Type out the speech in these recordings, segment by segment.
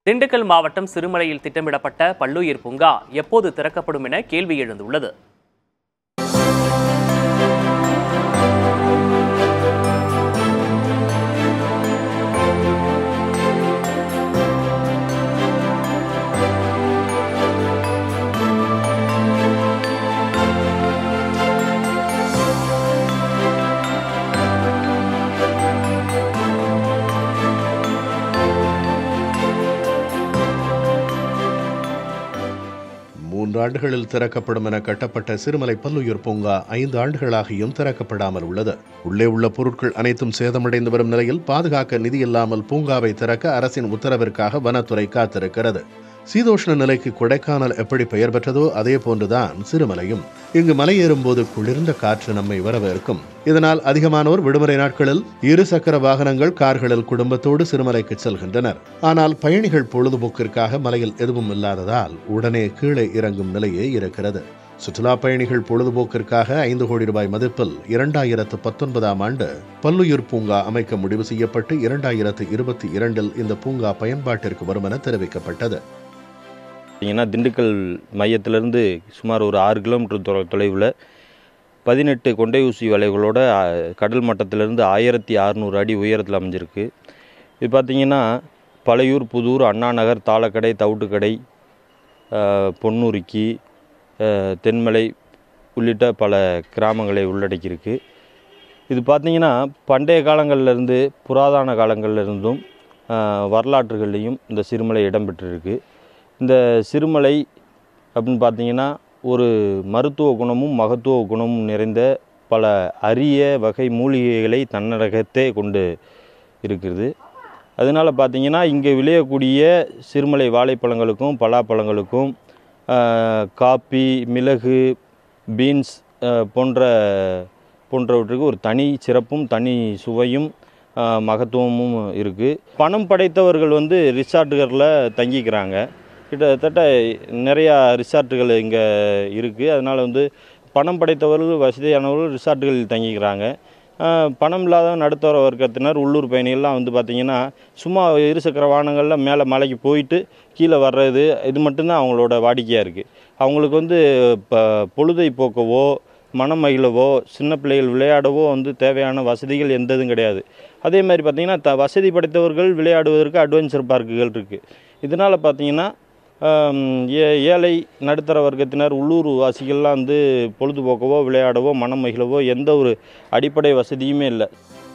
திண்டுக்கல் மாவட்டம் சிறுமலையில் திட்டமிடப்பட்ட பல்லுயிர் பூங்கா எப்போது திறக்கப்படும் என கேள்வி எழுந்துள்ளது மூன்று ஆண்டுகளில் திறக்கப்படும் என கட்டப்பட்ட சிறுமலை பல்லுயிர் பூங்கா ஐந்து ஆண்டுகளாகியும் திறக்கப்படாமல் உள்ளது உள்ளே உள்ள பொருட்கள் அனைத்தும் சேதமடைந்து வரும் நிலையில் பாதுகாக்க நிதி இல்லாமல் பூங்காவை திறக்க அரசின் உத்தரவிற்காக வனத்துறை காத்திருக்கிறது சீதோஷ்ண நிலைக்கு கொடைக்கானல் எப்படி பெயர் பெற்றதோ அதே போன்றுதான் சிறுமலையும் இங்கு மலையேறும்போது குளிர்ந்த காற்று நம்மை வரவேற்கும் இதனால் அதிகமானோர் விடுமுறை நாட்களில் இரு சக்கர வாகனங்கள் கார்களில் குடும்பத்தோடு சிறுமலைக்கு செல்கின்றனர் ஆனால் பயணிகள் பொழுதுபோக்கிற்காக மலையில் எதுவும் இல்லாததால் உடனே கீழே இறங்கும் நிலையே இருக்கிறது சுற்றுலா பயணிகள் பொழுதுபோக்கிற்காக ஐந்து கோடி ரூபாய் மதிப்பில் இரண்டாயிரத்து பத்தொன்பதாம் ஆண்டு பல்லுயிர் பூங்கா அமைக்க முடிவு செய்யப்பட்டு இரண்டாயிரத்து இருபத்தி இரண்டில் இந்த பூங்கா பயன்பாட்டிற்கு வரும் என தெரிவிக்கப்பட்டது பார்த்தீங்கன்னா திண்டுக்கல் மையத்திலிருந்து சுமார் ஒரு ஆறு கிலோமீட்டர் தொ தொலைவில் பதினெட்டு கொண்டை ஊசி வளைவுகளோட அ, கடல் மட்டத்திலிருந்து ஆயிரத்தி அறநூறு அடி உயரத்தில் அமைஞ்சிருக்கு இது பார்த்திங்கன்னா பழையூர் புதூர் அண்ணா நகர் தாளக்கடை தவுட்டுக்கடை அ, பொன்னூரிக்கி அ, தென்மலை உள்ளிட்ட பல கிராமங்களை உள்ளடக்கியிருக்கு இது பார்த்திங்கன்னா பண்டைய காலங்கள்லேருந்து புராதன காலங்கள்லேருந்தும் வரலாற்றுகள்லையும் இந்த சிறுமலை இடம்பெற்றிருக்கு இந்த சிறுமலை அப்படின்னு பார்த்தீங்கன்னா ஒரு மருத்துவ குணமும் மகத்துவ குணமும் நிறைந்த பல அரிய வகை மூலிகைகளை தன்னடகத்தே கொண்டு இருக்கிறது அதனால் பார்த்தீங்கன்னா இங்கே விளையக்கூடிய சிறுமலை வாழைப்பழங்களுக்கும் பலாப்பழங்களுக்கும் ஆஹ், காப்பி மிளகு பீன்ஸ் ஆஹ், போன்ற போன்றவற்றுக்கு ஒரு தனி சிறப்பும் தனி சுவையும் ஆஹ், மகத்துவமும் இருக்குது பணம் படைத்தவர்கள் வந்து ரிசார்ட்டுகளில் தங்கிக்கிறாங்க கிட்டத்தட்ட நிறையா ரிசார்ட்டுகள் இங்கே இருக்குது அதனால் வந்து பணம் படைத்தவர்கள் வசதியானவர்கள் ரிசார்ட்டுகளில் தங்கிக்கிறாங்க ஆஹ், பணம் இல்லாத நடுத்தர வர்க்கத்தினர் உள்ளூர் பயணிகள்லாம் வந்து பார்த்திங்கன்னா சும்மா இருசக்கர வாகனங்களில் மேலே மலைக்கு போயிட்டு கீழே வர்றது இது மட்டும்தான் அவங்களோட வாடிக்கையாக இருக்குது அவங்களுக்கு வந்து இப்போ பொழுதை போக்கவோ மனம் மகிழவோ சின்ன பிள்ளைகள் விளையாடவோ வந்து தேவையான வசதிகள் எந்த இதுவும் கிடையாது அதே மாதிரி பார்த்திங்கன்னா த வசதி படைத்தவர்கள் விளையாடுவதற்கு அட்வென்ச்சர் பார்க்குகள் இருக்குது இதனால் பார்த்திங்கன்னா ஆம், ஏ ஏழை நடுத்தர வர்க்கத்தினர் உள்ளூர் வாசிகள்லாம் வந்து பொழுதுபோக்கவோ விளையாடவோ மனம் மகிழவோ எந்த ஒரு அடிப்படை வசதியுமே இல்லை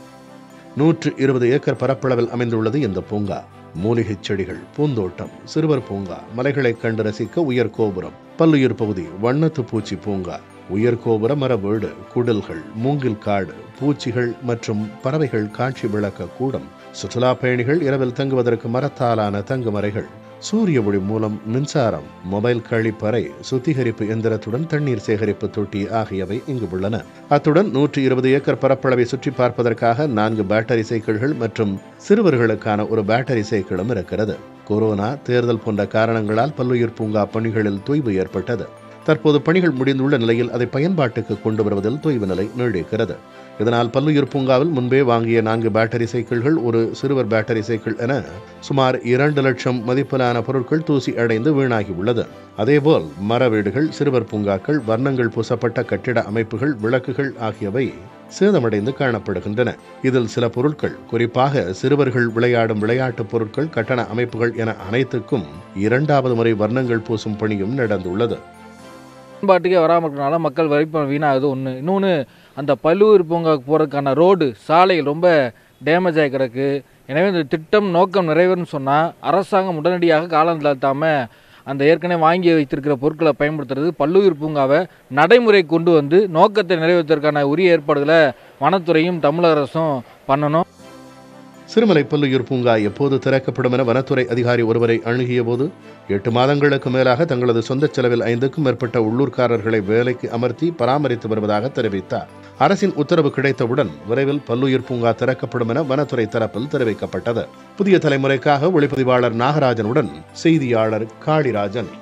நூற்று இருபது ஏக்கர் பரப்பளவில் அமைந்துள்ளது இந்த பூங்கா மூலிகைச் செடிகள் பூந்தோட்டம் சிறுவர் பூங்கா மலைகளை கண்டு ரசிக்க உயர் கோபுரம் பல்லுயிர் பகுதி வண்ணத்து பூச்சி பூங்கா உயர் கோபுர மர வீடு குடில்கள் மூங்கில் காடு பூச்சிகள் மற்றும் பறவைகள் காட்சி விளக்க கூடம் சுற்றுலா பயணிகள் இரவில் தங்குவதற்கு மரத்தாலான தங்குமறைகள் சூரிய ஒளி மூலம் மின்சாரம் மொபைல் கழிப்பறை சுத்திகரிப்பு எந்திரத்துடன் தண்ணீர் சேகரிப்பு தொட்டி ஆகியவை இங்கு உள்ளன அத்துடன் நூற்றி இருபது ஏக்கர் பரப்பளவை சுற்றி பார்ப்பதற்காக நான்கு பேட்டரி சைக்கிள்கள் மற்றும் சிறுவர்களுக்கான ஒரு பேட்டரி சைக்கிளும் இருக்கிறது கொரோனா தேர்தல் போன்ற காரணங்களால் பல்லுயிர் பூங்கா பணிகளில் தொய்வு ஏற்பட்டது தற்போது பணிகள் முடிந்துள்ள நிலையில் அதை பயன்பாட்டுக்கு கொண்டு வருவதில் தொய்வு நிலை நீடிக்கிறது இதனால் பல்லுயிர் பூங்காவில் முன்பே வாங்கிய நான்கு பேட்டரி சைக்கிள்கள் ஒரு சிறுவர் பேட்டரி சைக்கிள் என சுமார் இரண்டு லட்சம் மதிப்பிலான பொருட்கள் தூசி அடைந்து வீணாகி உள்ளது அதேபோல் மர வீடுகள் சிறுவர் பூங்காக்கள் வர்ணங்கள் பூசப்பட்ட கட்டிட அமைப்புகள் விளக்குகள் ஆகியவை சேதமடைந்து காணப்படுகின்றன இதில் சில பொருட்கள் குறிப்பாக சிறுவர்கள் விளையாடும் விளையாட்டுப் பொருட்கள் கட்டண அமைப்புகள் என அனைத்துக்கும் இரண்டாவது முறை வர்ணங்கள் பூசும் பணியும் நடந்துள்ளது பயன்பாட்டுக்கே வராமல் இருக்கிறனால மக்கள் வரிப்பணம் வீணாகுது ஒன்று இன்னொன்று அந்த பல்லூர் பூங்காவுக்கு போகிறதுக்கான ரோடு சாலைகள் ரொம்ப டேமேஜ் ஆகி கிடக்கு எனவே இந்த திட்டம் நோக்கம் நிறைவேறும்னு சொன்னால் அரசாங்கம் உடனடியாக காலம் தாழ்த்தாமல் அந்த ஏற்கனவே வாங்கி வைத்திருக்கிற பொருட்களை பயன்படுத்துறது பல்லுயிர் பூங்காவை நடைமுறை கொண்டு வந்து நோக்கத்தை நிறைவேற்றுவதற்கான உரிய ஏற்பாடுகளை வனத்துறையும் தமிழக அரசும் பண்ணணும் சிறுமலை பல்லுயிர் பூங்கா எப்போது திறக்கப்படும் என வனத்துறை அதிகாரி ஒருவரை அணுகிய போது எட்டு மாதங்களுக்கு மேலாக தங்களது சொந்த செலவில் ஐந்துக்கும் மேற்பட்ட உள்ளூர்காரர்களை வேலைக்கு அமர்த்தி பராமரித்து வருவதாக தெரிவித்தார் அரசின் உத்தரவு கிடைத்தவுடன் விரைவில் பல்லுயிர் பூங்கா திறக்கப்படும் என வனத்துறை தரப்பில் தெரிவிக்கப்பட்டது புதிய தலைமுறைக்காக ஒளிப்பதிவாளர் நாகராஜனுடன் செய்தியாளர் காளிராஜன்